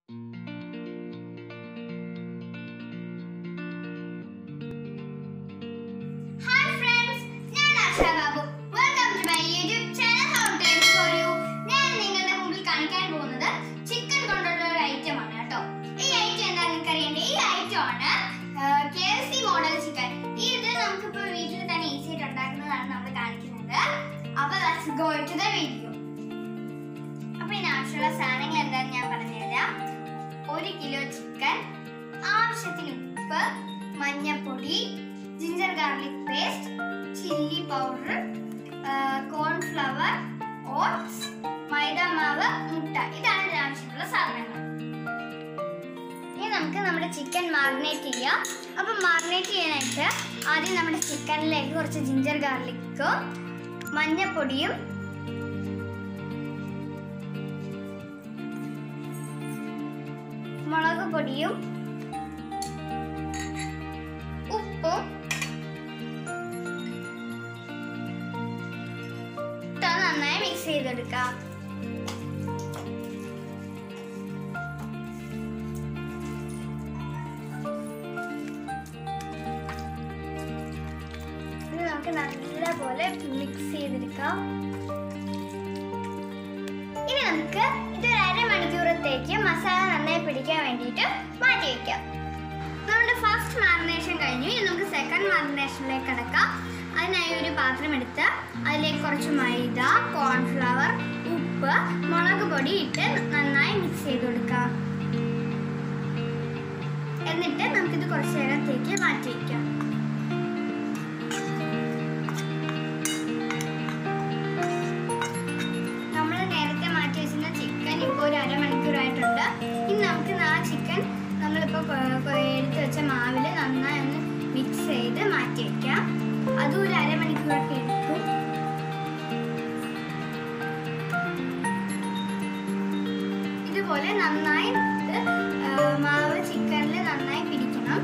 Hi friends ഞാൻ Asha Babu welcome to my YouTube channel how taste for you ഞാൻ നിങ്ങളുടെ മുമ്പിൽ കാണിക്കാൻ പോകുന്നത് ചിക്കൻ കൊണ്ടുള്ള ഒരു ഐറ്റം ആണ് കേട്ടോ ഈ ഐറ്റം എന്താണെന്ന് നിങ്ങൾക്ക് അറിയേണ്ടത് ഈ ഐറ്റം ആണ് K F C model chicken ഇത് നമുക്കിപ്പോൾ വീട്ടിൽ തന്നെ ഈസി ആയിട്ട് ഉണ്ടാക്കുന്നതാണ് നമ്മൾ കാണിക്കുന്നത് അപ്പോൾ let's go to the video അപ്പോൾ ഇതിന് ആവശ്യമുള്ള സാധനങ്ങൾ എന്താണെന്ന് ഞാൻ പറഞ്ഞുതരാം ഒരു കിലോ ചിക്കൻ ആവശ്യത്തിന് ഉപ്പ് മഞ്ഞൾപ്പൊടി ginger garlic paste chilli powder cornflour oats maida മാവ് മുട്ട ഇതാണ് ഇതിന് ആവശ്യമുള്ള സാധനങ്ങൾ ഇനി നമുക്ക് നമ്മുടെ ചിക്കൻ മാറിനേറ്റ് ചെയ്യാം അപ്പം മാറിനേറ്റ് ചെയ്യാനായിട്ട് ആദ്യം നമ്മുടെ ചിക്കനിലേക്ക് കുറച്ച് ജിഞ്ചർ ഗാർലിക്കും മഞ്ഞൾപ്പൊടിയും മുളക് പൊടിയും ഉപ്പും ഇട്ട് നന്നായി മിക്സ് ചെയ്തെടുക്കാം ഇത് നമുക്ക് നല്ലപോലെ മിക്സ് ചെയ്തെടുക്കാം ഇനി നമുക്ക് ഇതൊരു അരമണിക്കൂറത്തേക്ക് മസാല നന്നായി പിടിക്കാൻ വേണ്ടിയിട്ട് മാറ്റി വെക്കാം നമ്മുടെ ഫസ്റ്റ് മാറിനേഷൻ കഴിഞ്ഞു ഇനി നമുക്ക് സെക്കൻഡ് മാറിനേഷനിലേക്ക് കിടക്കാം അതിനായി ഒരു പാത്രം എടുത്ത് അതിലേക്ക് കുറച്ച് മൈദ കോൺഫ്ലവർ ഉപ്പ് മുളക് പൊടി ഇട്ട് നന്നായി മിക്സ് ചെയ്ത് കൊടുക്കാം എന്നിട്ട് നമുക്കിത് കുറച്ച് നേരത്തേക്ക് മാറ്റി വയ്ക്കാം നമ്മൾ നേരത്തെ മാറ്റി വെച്ചിരുന്ന ചിക്കൻ ഇപ്പോൾ ഒരു അരമണിക്കൂറായിട്ടുണ്ട് ഇനി നമുക്ക് ആ ചിക്കൻ നമ്മളിപ്പോൾ എടുത്ത് വെച്ച മാവിൽ നന്നായി ഒന്ന് മിക്സ് ചെയ്ത് മാറ്റി വയ്ക്കാം അതും ഒരു അരമണിക്കൂറൊക്കെ എടുക്കും ഇതുപോലെ നന്നായി ഇത്, ആ, മാവ് ചിക്കനിൽ നന്നായി പിടിക്കണം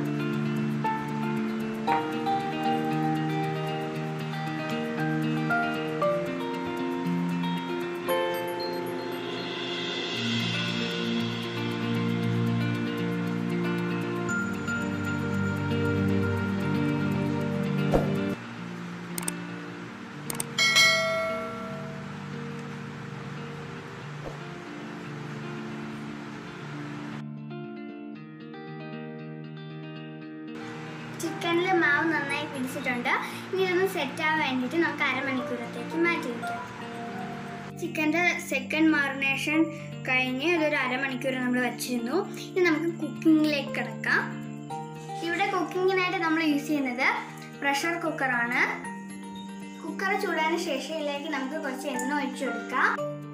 ചിക്കനിൽ മാവ് നന്നായി പിടിച്ചിട്ടുണ്ട് ഇനി ഇതൊന്ന് സെറ്റ് ആവാൻ വേണ്ടിയിട്ട് നമുക്ക് അരമണിക്കൂറത്തേക്ക് മാറ്റി വയ്ക്കാം ചിക്കൻ്റെ സെക്കൻഡ് മാറിനേഷൻ കഴിഞ്ഞ് ഇതൊരു അരമണിക്കൂർ നമ്മൾ വെച്ചിരുന്നു ഇനി നമുക്ക് കുക്കിങ്ങിലേക്ക് കിടക്കാം ഇവിടെ കുക്കിങ്ങിനായിട്ട് നമ്മൾ യൂസ് ചെയ്യുന്നത് പ്രഷർ കുക്കറാണ് കുക്കർ ചൂടാന് ശേഷം ഇതിലേക്ക് നമുക്ക് കുറച്ച് എണ്ണ ഒഴിച്ചു കൊടുക്കാം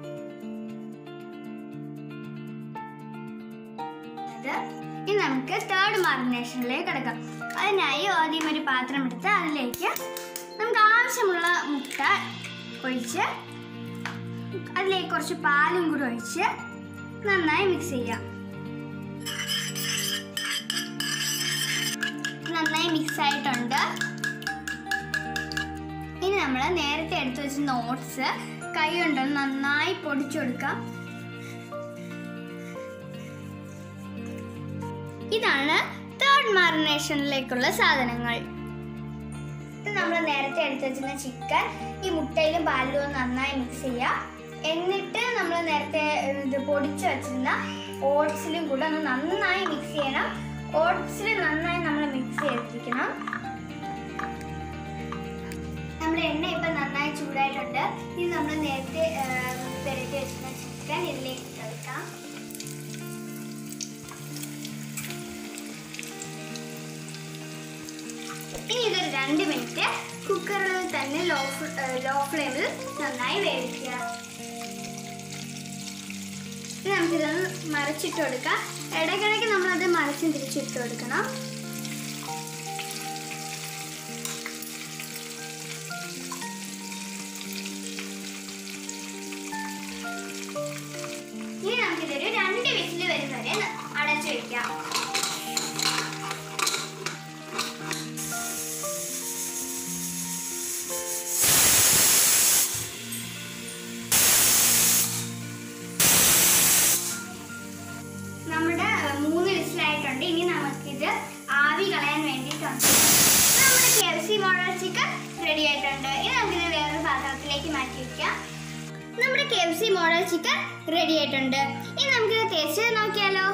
അത് ഇനി നമുക്ക് തേർഡ് മാറിനേഷനിലേക്ക് കിടക്കാം അതിനായി ആദ്യം ഒരു പാത്രം എടുത്ത് അതിലേക്ക് നമുക്ക് ആവശ്യമുള്ള മുട്ട ഒഴിച്ച് അതിലേക്ക് കുറച്ച് പാലും കൂടി ഒഴിച്ച് നന്നായി മിക്സ് ചെയ്യാം നന്നായി മിക്സ് ആയിട്ടുണ്ട് ഇനി നമ്മൾ നേരത്തെ എടുത്തു വെച്ചിരുന്ന ഓട്സ് കൈ കൊണ്ട് നന്നായി പൊടിച്ചു കൊടുക്കാം ഇതാണ് തേർഡ് മാറിനേഷനിലേക്കുള്ള സാധനങ്ങൾ ഇത് നമ്മൾ നേരത്തെ എടുത്ത് വെച്ചിരുന്ന ചിക്കൻ ഈ മുട്ടയിലും പാലിലും നന്നായി മിക്സ് ചെയ്യാം എന്നിട്ട് നമ്മൾ നേരത്തെ ഇത് പൊടിച്ച് വെച്ചിരുന്ന ഓട്സിലും കൂടെ ഒന്ന് നന്നായി മിക്സ് ചെയ്യണം ഓട്സിൽ നന്നായി നമ്മൾ മിക്സ് ചെയ്തിരിക്കണം നമ്മുടെ എണ്ണ ഇപ്പം നന്നായി ചൂടായിട്ടുണ്ട് ഇത് നമ്മൾ നേരത്തെ പെരട്ടി വെച്ചിരുന്ന ചിക്കൻ ഇതിലേക്ക് ഇട്ടെടുക്കാം ഇനി ഇതൊരു രണ്ട് മിനിറ്റ് കുക്കറിൽ തന്നെ ലോ ലോ ഫ്ലെയിമിൽ നന്നായി വേവിക്കുക ഇനി നമുക്കിതൊന്ന് മറിച്ചിട്ട് കൊടുക്കാം ഇടയ്ക്കിടയ്ക്ക് നമ്മളത് മറിച്ചും തിരിച്ചിട്ട് കൊടുക്കണം ഇനി നമുക്കിതൊരു രണ്ട് വിസിൽ വരും വരെ അടച്ചു വെക്കാം നമ്മുടെ ഏർ, മൂന്ന് വിസിലായിട്ടുണ്ട് ഇനി നമുക്കിത് ആവി കളയാൻ വേണ്ടിയിട്ടുണ്ട് നമ്മുടെ K F C model chicken ready ആയിട്ടുണ്ട് ഇനി നമുക്കിത് വേറൊരു പാത്രത്തിലേക്ക് മാറ്റി വയ്ക്കാം നമ്മുടെ K F C model chicken ready ആയിട്ടുണ്ട് ഇനി നമുക്കിത് ടേസ്റ്റ് ചെയ്ത് നോക്കിയാലോ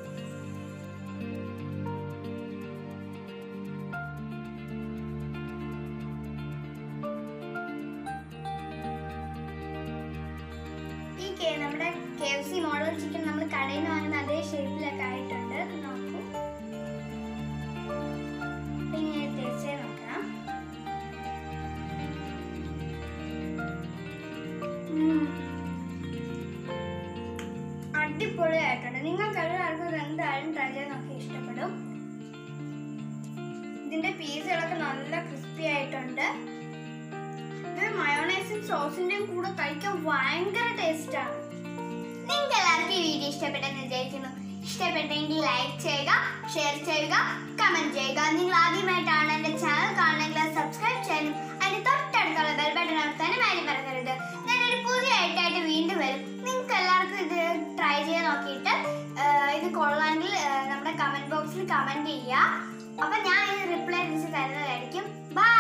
ഈ കെ നമ്മുടെ K F C model chicken നമ്മൾ കടയിൽ നിന്ന് വാങ്ങുന്ന അതേ ഷേപ്പിലൊക്കെ ആയിട്ടുണ്ട് ഇത് നോക്കൂ പിന്നെ ടേസ്റ്റ് ചെയ്ത് നോക്കാം ഉം. അടിപൊളിയായിട്ടുണ്ട് നിങ്ങൾക്ക് എല്ലാവർക്കും ഇത് എന്തായാലും ട്രൈ ചെയ്ത് നോക്കി ഇഷ്ടപ്പെടും ഇതിന്റെ പീസുകളൊക്കെ നല്ല ക്രിസ്പി ആയിട്ടുണ്ട് ഇത് മയോണൈസും സോസിന്റെയും കൂടെ കഴിക്കാൻ ഭയങ്കര ടേസ്റ്റ് ആണ് നിങ്ങൾക്ക് എല്ലാവർക്കും ഈ വീഡിയോ ഇഷ്ടപ്പെട്ടെന്ന് വിചാരിക്കുന്നു ഇഷ്ടപ്പെട്ടെങ്കിൽ ലൈക്ക് ചെയ്യുക ഷെയർ ചെയ്യുക കമന്റ് ചെയ്യുക നിങ്ങൾ ആദ്യമായിട്ടാണ് എന്റെ ചാനൽ കാണണമെങ്കിൽ സബ്സ്ക്രൈബ് ചെയ്യാനും അതിന് തൊട്ടടുത്തുള്ള ബെൽ ബട്ടൺ അമർത്താനും ആരും മറക്കരുത് ഞാനൊരു പുതിയ ഐറ്റായിട്ട് വീണ്ടും വരും നിങ്ങൾക്ക് എല്ലാവർക്കും ഇത് ട്രൈ ചെയ്ത് നോക്കിയിട്ട് ആഹ്, ഇത് കൊള്ളാമെങ്കിൽ ആഹ്, നമ്മുടെ കമന്റ് ബോക്സിൽ കമന്റ് ചെയ്യുക അപ്പൊ ഞാൻ ഇത് റിപ്ലൈ തിരിച്ച് തരുന്നതായിരിക്കും ബൈ